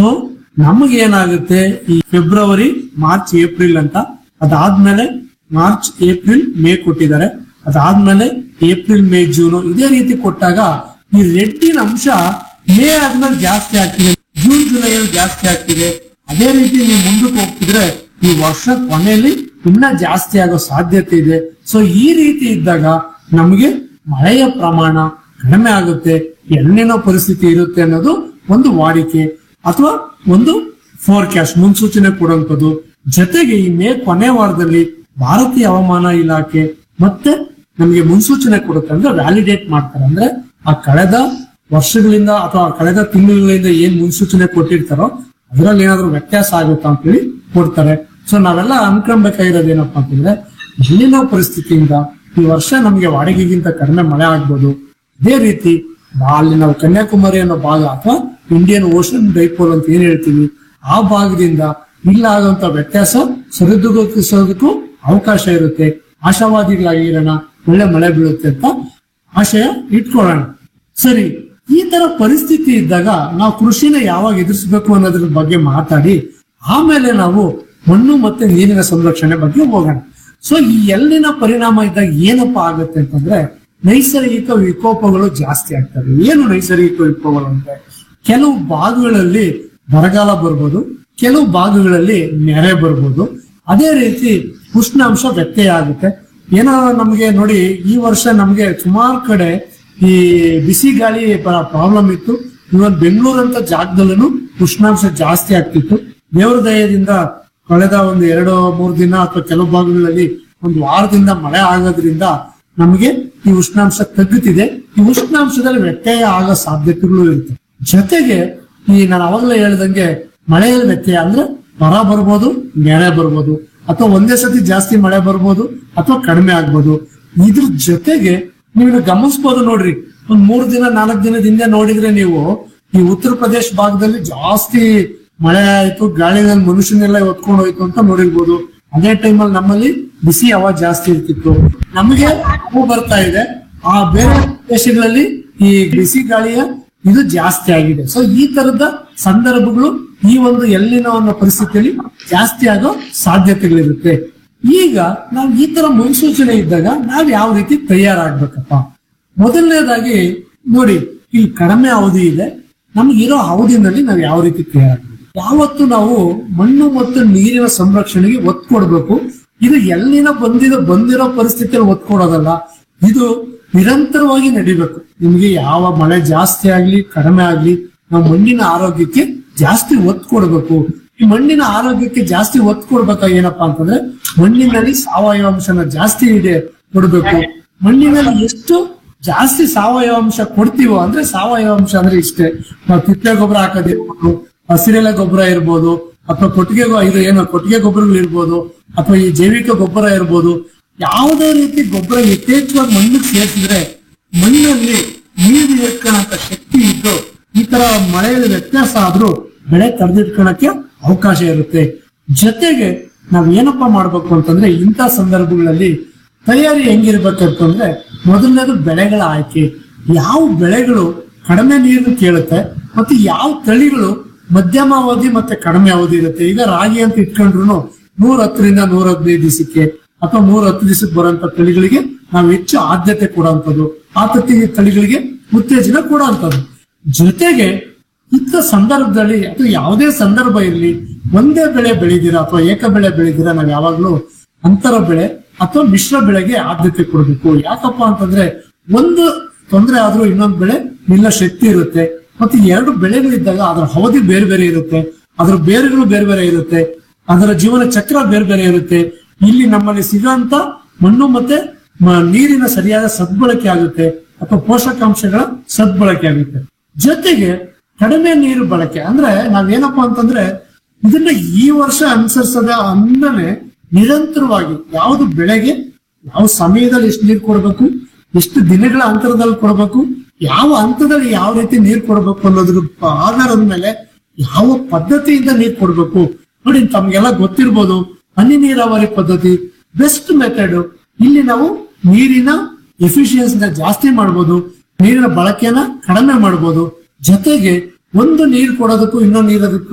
so ನಮಗೆ ಏನಾಗುತ್ತೆ ಈ ಫೆಬ್ರವರಿ ಮಾರ್ಚ್ ಏಪ್ರಿಲ್ ಅಂತ ಅದಾದ್ಮೇಲೆ ಮಾರ್ಚ್ ಏಪ್ರಿಲ್ ಮೇ ಕೊಟ್ಟಿದ್ದಾರೆ ಅದಾದ್ಮೇಲೆ ಏಪ್ರಿಲ್ ಮೇ ಜೂನ್ ಇದೇ ರೀತಿ ಕೊಟ್ಟಾಗ ಈ ರೆಡ್ಡಿನ ಅಂಶ ಮೇ ಆದ್ಮೇಲೆ ಜಾಸ್ತಿ ಆಗ್ತಿದೆ ಜೂನ್ ಜುಲೈಯಲ್ಲಿ ಜಾಸ್ತಿ ಆಗ್ತಿದೆ ಅದೇ ರೀತಿ ನೀವು ಮುಂದಕ್ಕೆ ಹೋಗ್ತಿದ್ರೆ ಈ ವರ್ಷ ಕೊನೆಯಲ್ಲಿ ಇನ್ನ ಜಾಸ್ತಿ ಆಗೋ ಸಾಧ್ಯತೆ ಇದೆ ಸೊ ಈ ರೀತಿ ಇದ್ದಾಗ ನಮಗೆ ಮಳೆಯ ಪ್ರಮಾಣ ಕಡಿಮೆ ಆಗುತ್ತೆ ಎಣ್ಣೆನೋ ಪರಿಸ್ಥಿತಿ ಇರುತ್ತೆ ಅನ್ನೋದು ಒಂದು ವಾಡಿಕೆ ಅಥವಾ ಒಂದು ಫೋರ್ಕಾಸ್ಟ್ ಮುನ್ಸೂಚನೆ ಕೊಡುವಂಥದ್ದು ಜೊತೆಗೆ ಈ ಮೇ ಕೊನೆ ವಾರದಲ್ಲಿ ಭಾರತೀಯ ಹವಾಮಾನ ಇಲಾಖೆ ಮತ್ತೆ ನಮಗೆ ಮುನ್ಸೂಚನೆ ಕೊಡುತ್ತೆ ಅಂದ್ರೆ ವ್ಯಾಲಿಡೇಟ್ ಮಾಡ್ತಾರೆ ಅಂದ್ರೆ ಆ ಕಳೆದ ವರ್ಷಗಳಿಂದ ಅಥವಾ ಕಳೆದ ತಿಂಗಳುಗಳಿಂದ ಏನ್ ಮುನ್ಸೂಚನೆ ಕೊಟ್ಟಿರ್ತಾರೋ ಅದರಲ್ಲಿ ಏನಾದ್ರೂ ವ್ಯತ್ಯಾಸ ಆಗುತ್ತಾ ಅಂತೇಳಿ ಕೊಡ್ತಾರೆ ಸೊ ನಾವೆಲ್ಲ ಅನ್ಕೊಳ್ಬೇಕಾಗಿರೋದು ಏನಪ್ಪಾ ಅಂತಂದ್ರೆ ಇಲ್ಲಿನ ಪರಿಸ್ಥಿತಿಯಿಂದ ಈ ವರ್ಷ ನಮಗೆ ವಾಡಿಕೆಗಿಂತ ಕಡಿಮೆ ಮಳೆ ಆಗ್ಬೋದು ಇದೇ ರೀತಿ ಅಲ್ಲಿ ನಾವು ಕನ್ಯಾಕುಮಾರಿ ಅನ್ನೋ ಭಾಗ ಅಥವಾ ಇಂಡಿಯನ್ ಓಷನ್ ಡೈಪೋಲ್ ಅಂತ ಏನ್ ಹೇಳ್ತೀವಿ ಆ ಭಾಗದಿಂದ ಇಲ್ಲ ಆಗುವಂತ ವ್ಯತ್ಯಾಸ ಸರಿದೂಗಿಸೋದಕ್ಕೂ ಅವಕಾಶ ಇರುತ್ತೆ ಆಶಾವಾದಿಗಳಾಗಿರೋಣ ಒಳ್ಳೆ ಮಳೆ ಬೀಳುತ್ತೆ ಅಂತ ಆಶಯ ಇಟ್ಕೊಳ್ಳೋಣ ಸರಿ ಈ ತರ ಪರಿಸ್ಥಿತಿ ಇದ್ದಾಗ ನಾವು ಕೃಷಿನ ಯಾವಾಗ ಎದುರಿಸಬೇಕು ಅನ್ನೋದ್ರ ಬಗ್ಗೆ ಮಾತಾಡಿ ಆಮೇಲೆ ನಾವು ಮಣ್ಣು ಮತ್ತೆ ನೀರಿನ ಸಂರಕ್ಷಣೆ ಬಗ್ಗೆ ಹೋಗೋಣ ಸೊ ಈ ಎಲ್ಲಿನ ಪರಿಣಾಮ ಇದ್ದಾಗ ಏನಪ್ಪಾ ಆಗುತ್ತೆ ಅಂತಂದ್ರೆ ನೈಸರ್ಗಿಕ ವಿಕೋಪಗಳು ಜಾಸ್ತಿ ಆಗ್ತವೆ ಏನು ನೈಸರ್ಗಿಕ ವಿಕೋಪಗಳು ಅಂದ್ರೆ ಕೆಲವು ಭಾಗಗಳಲ್ಲಿ ಬರಗಾಲ ಬರ್ಬೋದು ಕೆಲವು ಭಾಗಗಳಲ್ಲಿ ನೆರೆ ಬರ್ಬೋದು ಅದೇ ರೀತಿ ಉಷ್ಣಾಂಶ ವ್ಯತ್ಯಯ ಆಗುತ್ತೆ ಏನೋ ನಮ್ಗೆ ನೋಡಿ ಈ ವರ್ಷ ನಮ್ಗೆ ಸುಮಾರು ಕಡೆ ಈ ಬಿಸಿ ಗಾಳಿ ಪ್ರಾಬ್ಲಮ್ ಇತ್ತು ಇವತ್ತು ಬೆಂಗಳೂರಂತ ಜಾಗದಲ್ಲೂ ಉಷ್ಣಾಂಶ ಜಾಸ್ತಿ ಆಗ್ತಿತ್ತು ದೇವರ ದಯದಿಂದ ಕಳೆದ ಒಂದು ಎರಡು ಮೂರು ದಿನ ಅಥವಾ ಕೆಲವು ಭಾಗಗಳಲ್ಲಿ ಒಂದು ವಾರದಿಂದ ಮಳೆ ಆಗೋದ್ರಿಂದ ನಮಗೆ ಈ ಉಷ್ಣಾಂಶ ತಗ್ಗುತ್ತಿದೆ ಈ ಉಷ್ಣಾಂಶದಲ್ಲಿ ವ್ಯತ್ಯಯ ಆಗೋ ಸಾಧ್ಯತೆಗಳು ಇರುತ್ತೆ ಜೊತೆಗೆ ಈ ನಾನು ಅವಾಗಲೇ ಹೇಳ್ದಂಗೆ ಮಳೆಯಲ್ಲಿ ವ್ಯತ್ಯಯ ಅಂದ್ರೆ ಬರ ಬರ್ಬೋದು ನೆರೆ ಬರ್ಬೋದು ಅಥವಾ ಒಂದೇ ಸತಿ ಜಾಸ್ತಿ ಮಳೆ ಬರ್ಬೋದು ಅಥವಾ ಕಡಿಮೆ ಆಗ್ಬೋದು ಇದ್ರ ಜೊತೆಗೆ ನೀವು ಗಮನಿಸ್ಬೋದು ನೋಡ್ರಿ ಒಂದ್ ಮೂರ್ ದಿನ ನಾಲ್ಕು ದಿನದ ಹಿಂದೆ ನೋಡಿದ್ರೆ ನೀವು ಈ ಉತ್ತರ ಪ್ರದೇಶ ಭಾಗದಲ್ಲಿ ಜಾಸ್ತಿ ಮಳೆ ಆಯ್ತು ಗಾಳಿನಲ್ಲಿ ಮನುಷ್ಯನೆಲ್ಲ ಹೊತ್ಕೊಂಡು ಹೋಯ್ತು ಅಂತ ನೋಡಿರ್ಬೋದು ಅದೇ ಟೈಮಲ್ಲಿ ನಮ್ಮಲ್ಲಿ ಬಿಸಿ ಹವಾ ಜಾಸ್ತಿ ಇರ್ತಿತ್ತು ನಮಗೆ ಹೂ ಬರ್ತಾ ಇದೆ ಆ ಬೇರೆ ದೇಶಗಳಲ್ಲಿ ಈ ಬಿಸಿ ಗಾಳಿಯ ಇದು ಜಾಸ್ತಿ ಆಗಿದೆ ಸೊ ಈ ತರದ ಸಂದರ್ಭಗಳು ಈ ಒಂದು ಎಲ್ಲಿನ ಅನ್ನೋ ಪರಿಸ್ಥಿತಿಯಲ್ಲಿ ಜಾಸ್ತಿ ಆಗೋ ಸಾಧ್ಯತೆಗಳಿರುತ್ತೆ ಈಗ ನಾವು ಈ ತರ ಮುನ್ಸೂಚನೆ ಇದ್ದಾಗ ನಾವ್ ಯಾವ ರೀತಿ ತಯಾರಾಗ್ಬೇಕಪ್ಪ ಮೊದಲನೇದಾಗಿ ನೋಡಿ ಇಲ್ಲಿ ಕಡಿಮೆ ಅವಧಿ ಇದೆ ನಮ್ಗೆ ಇರೋ ಅವಧಿನಲ್ಲಿ ನಾವು ಯಾವ ರೀತಿ ತಯಾರಾಗಬೇಕು ಯಾವತ್ತು ನಾವು ಮಣ್ಣು ಮತ್ತು ನೀರಿನ ಸಂರಕ್ಷಣೆಗೆ ಒತ್ತು ಕೊಡ್ಬೇಕು ಇದು ಎಲ್ಲಿನ ಬಂದಿರೋ ಬಂದಿರೋ ಪರಿಸ್ಥಿತಿಯಲ್ಲಿ ಒತ್ತು ಕೊಡೋದಲ್ಲ ಇದು ನಿರಂತರವಾಗಿ ನಡಿಬೇಕು ನಿಮ್ಗೆ ಯಾವ ಮಳೆ ಜಾಸ್ತಿ ಆಗ್ಲಿ ಕಡಿಮೆ ಆಗ್ಲಿ ನಾವು ಮಣ್ಣಿನ ಆರೋಗ್ಯಕ್ಕೆ ಜಾಸ್ತಿ ಒತ್ತು ಕೊಡ್ಬೇಕು ಈ ಮಣ್ಣಿನ ಆರೋಗ್ಯಕ್ಕೆ ಜಾಸ್ತಿ ಒತ್ತು ಕೊಡ್ಬೇಕಾ ಏನಪ್ಪಾ ಅಂತಂದ್ರೆ ಮಣ್ಣಿನಲ್ಲಿ ಸಾವಯವ ಅಂಶನ ಜಾಸ್ತಿ ಇದೆ ಕೊಡ್ಬೇಕು ಮಣ್ಣಿನಲ್ಲಿ ಎಷ್ಟು ಜಾಸ್ತಿ ಸಾವಯವ ಅಂಶ ಕೊಡ್ತೀವೋ ಅಂದ್ರೆ ಸಾವಯವ ಅಂಶ ಅಂದ್ರೆ ಇಷ್ಟೇ ನಾವು ತಿಪ್ಪೆ ಗೊಬ್ಬರ ಹಾಕೋದಿರ್ಬೋದು ಹಸಿರೆಲೆ ಗೊಬ್ಬರ ಇರ್ಬೋದು ಅಥವಾ ಕೊಟ್ಟಿಗೆ ಗೊ- ಇದು ಏನೋ ಕೊಟ್ಟಿಗೆ ಗೊಬ್ಬರಗಳು ಇರ್ಬೋದು ಅಥವಾ ಈ ಜೈವಿಕ ಗೊಬ್ಬರ ಇರ್ಬೋದು ಯಾವುದೇ ರೀತಿ ಗೊಬ್ಬರ ಯಥೇಚ್ಛವಾಗಿ ಮಣ್ಣಿಗೆ ಸೇರಿಸಿದ್ರೆ ಮಣ್ಣಲ್ಲಿ ನೀರು ಇಟ್ಕೊಳ್ಳೋಂತ ಶಕ್ತಿ ಇದ್ದು ಈ ತರ ಮಳೆಯಲ್ಲಿ ವ್ಯತ್ಯಾಸ ಆದ್ರೂ ಬೆಳೆ ತಡೆದಿಟ್ಕೊಳಕ್ಕೆ ಅವಕಾಶ ಇರುತ್ತೆ ಜೊತೆಗೆ ನಾವ್ ಏನಪ್ಪಾ ಮಾಡ್ಬೇಕು ಅಂತಂದ್ರೆ ಇಂಥ ಸಂದರ್ಭಗಳಲ್ಲಿ ತಯಾರಿ ಹೆಂಗಿರ್ಬೇಕಂತಂದ್ರೆ ಮೊದಲನೇದು ಬೆಳೆಗಳ ಆಯ್ಕೆ ಯಾವ ಬೆಳೆಗಳು ಕಡಿಮೆ ನೀರು ಕೇಳುತ್ತೆ ಮತ್ತೆ ಯಾವ ತಳಿಗಳು ಮಧ್ಯಮ ಅವಧಿ ಮತ್ತೆ ಕಡಿಮೆ ಅವಧಿ ಇರುತ್ತೆ ಈಗ ರಾಗಿ ಅಂತ ಇಟ್ಕೊಂಡ್ರು ನೂರ ಹತ್ತರಿಂದ ನೂರ ಹದಿನೈದು ದಿವಸಕ್ಕೆ ಅಥವಾ ನೂರ ಹತ್ತು ದಿವಸಕ್ಕೆ ಬರುವಂತ ತಳಿಗಳಿಗೆ ನಾವು ಹೆಚ್ಚು ಆದ್ಯತೆ ಕೊಡುವಂಥದ್ದು ಆ ತತ್ತಿ ತಳಿಗಳಿಗೆ ಉತ್ತೇಜನ ಕೊಡುವಂಥದ್ದು ಜೊತೆಗೆ ಇಂಥ ಸಂದರ್ಭದಲ್ಲಿ ಅಥವಾ ಯಾವುದೇ ಸಂದರ್ಭ ಇರಲಿ ಒಂದೇ ಬೆಳೆ ಬೆಳಿದಿರಾ ಅಥವಾ ಏಕ ಬೆಳೆ ಬೆಳಿದಿರಾ ನಾವ್ ಯಾವಾಗ್ಲೂ ಅಂತರ ಬೆಳೆ ಅಥವಾ ಮಿಶ್ರ ಬೆಳೆಗೆ ಆದ್ಯತೆ ಕೊಡಬೇಕು ಯಾಕಪ್ಪ ಅಂತಂದ್ರೆ ಒಂದು ತೊಂದರೆ ಆದ್ರೂ ಇನ್ನೊಂದು ಬೆಳೆ ನಿಲ್ಲ ಶಕ್ತಿ ಇರುತ್ತೆ ಮತ್ತೆ ಎರಡು ಬೆಳೆಗಳಿದ್ದಾಗ ಅದರ ಅವಧಿ ಬೇರೆ ಬೇರೆ ಇರುತ್ತೆ ಅದರ ಬೇರುಗಳು ಬೇರೆ ಬೇರೆ ಇರುತ್ತೆ ಅದರ ಜೀವನ ಚಕ್ರ ಬೇರೆ ಬೇರೆ ಇರುತ್ತೆ ಇಲ್ಲಿ ನಮ್ಮಲ್ಲಿ ಸಿಗೋಂತ ಮಣ್ಣು ಮತ್ತೆ ಮ- ನೀರಿನ ಸರಿಯಾದ ಸದ್ಬಳಕೆ ಆಗುತ್ತೆ ಅಥವಾ ಪೋಷಕಾಂಶಗಳ ಸದ್ಬಳಕೆ ಆಗುತ್ತೆ ಜೊತೆಗೆ ಕಡಿಮೆ ನೀರು ಬಳಕೆ ಅಂದ್ರೆ ನಾವೇನಪ್ಪಾ ಅಂತಂದ್ರೆ ಇದನ್ನ ಈ ವರ್ಷ ಅನುಸರಿಸದ ಅಂದನೆ ನಿರಂತರವಾಗಿ ಯಾವುದು ಬೆಳೆಗೆ ಯಾವ ಸಮಯದಲ್ಲಿ ಎಷ್ಟು ನೀರು ಕೊಡಬೇಕು ಎಷ್ಟು ದಿನಗಳ ಅಂತರದಲ್ಲಿ ಕೊಡಬೇಕು ಯಾವ ಹಂತದಲ್ಲಿ ಯಾವ ರೀತಿ ನೀರು ಕೊಡಬೇಕು ಅನ್ನೋದ್ರ ಆಧಾರದ ಮೇಲೆ ಯಾವ ಪದ್ಧತಿಯಿಂದ ನೀರು ಕೊಡಬೇಕು ನೋಡಿ ತಮ್ಗೆಲ್ಲ ಗೊತ್ತಿರ್ಬೋದು ಹನಿ ನೀರಾವರಿ ಪದ್ಧತಿ ಬೆಸ್ಟ್ ಮೆಥಡ್ ಇಲ್ಲಿ ನಾವು ನೀರಿನ ಎಫಿಷಿಯನ್ಸಿನ ಜಾಸ್ತಿ ಮಾಡ್ಬೋದು ನೀರಿನ ಬಳಕೆನ ಕಡಿಮೆ ಮಾಡ್ಬೋದು ಜೊತೆಗೆ ಒಂದು ನೀರು ಕೊಡೋದಕ್ಕೂ ಇನ್ನೊಂದು ನೀರೋದಕ್ಕೂ